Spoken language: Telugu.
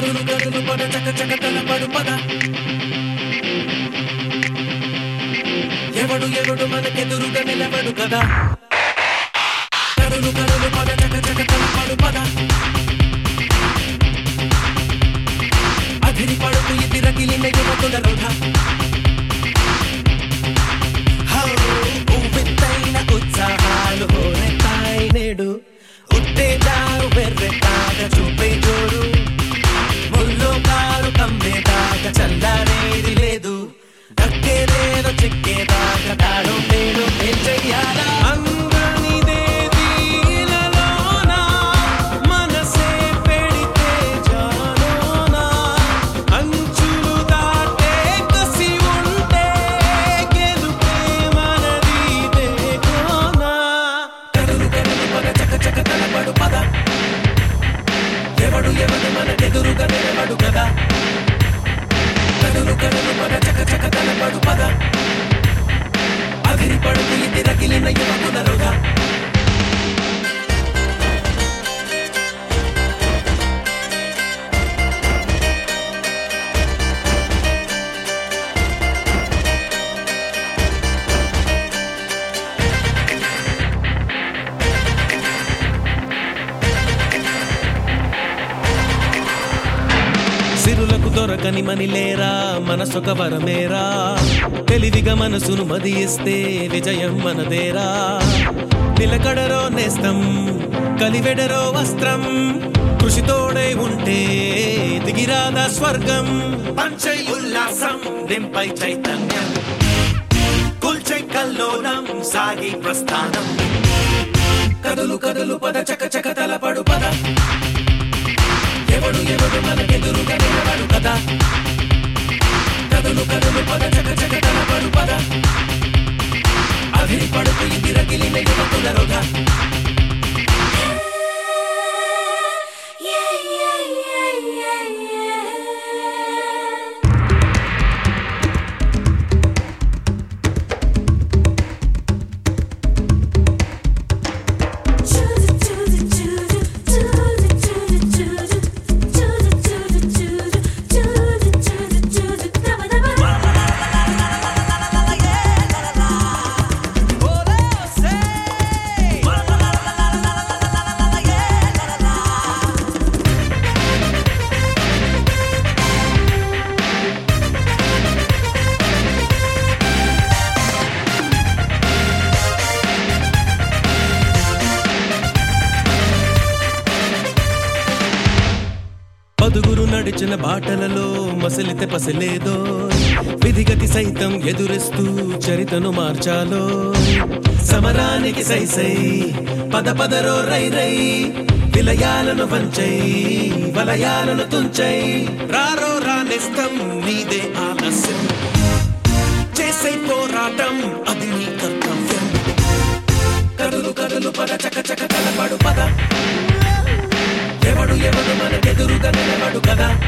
కదులు కదులు పద చక చక తలపడు పద ఎవడు ఎవడు మనకెదురుగా నిలబడు కదా కదులు కదులు పద చక చక తలపడు పద అధిరి పడుకు ఇది రగిలిన యువకుల రొధ హౌ, ఉవ్వెత్తైన ఉత్సాహాలు హోరెత్తాయి నేడు ఉత్తేజాలు వెర్రెత్తాక చూపే జోరు ముల్లో కారు కమ్మేదాకా చల్లారేది లేదు దక్కేదేదో చిక్కేదాకా తాడు నేను ఏం చెయ్యాలా అంగనిదేది ఇలాలోన, మనసే పెడితే జాలోన, అంచులు దాటే కసి ఉంటే గెలుపే మనది దేకోనా. కదులు కదులు పద చక చక తలపడు పద ఎవడు ఎవడు మనకెదురుగా నిలబడు కదా కదులు కదులు పద చక చక తలపడు పద అదిరి పడుకు ఇది రగిలిన యువకుల రుగా సిరులకు దొరకని మనిలేరా మనసొక వరమేరా తెలివిగా మనసును మదియిస్తే విజయం మనదేరా నిలకడరో నేస్తం కలివెడరో వస్త్రం కృషితోడే ఉంటే దిగిరాదా స్వర్గం పంచై ఉల్లాసం నింపై చైతన్యం కుల్చై కల్లోలం సాగి ప్రస్థానం కదులు కదులు పద చక చక తలపడు పద ఎవడు ఎవడు మనకెదురుగా నిలబడు కదా కదులు కదులు పద చక చక తలపడు పద అభిరి పడుకు ఇది రగిలిన యువకుల రుగా Yeah, yeah, yeah, yeah, yeah. పదుగురు నడిచిన బాటలలో మసలితే పసలేదో విధిగతి సైతం ఎదురిస్తూ చరితను మార్చాలో సమరానికి సై సై పద పదరో రై రై విలయాలను వంచై వలయాలను తుంచై రారో రానిస్తం నీదే ఆలస్యం చేసే పోరాటం అది నీ కర్తవ్యం కదులు కదులు పద చక చక కలపడు పద ఎవడు ఎవడు మనకెదురుగా నిలబడు కదా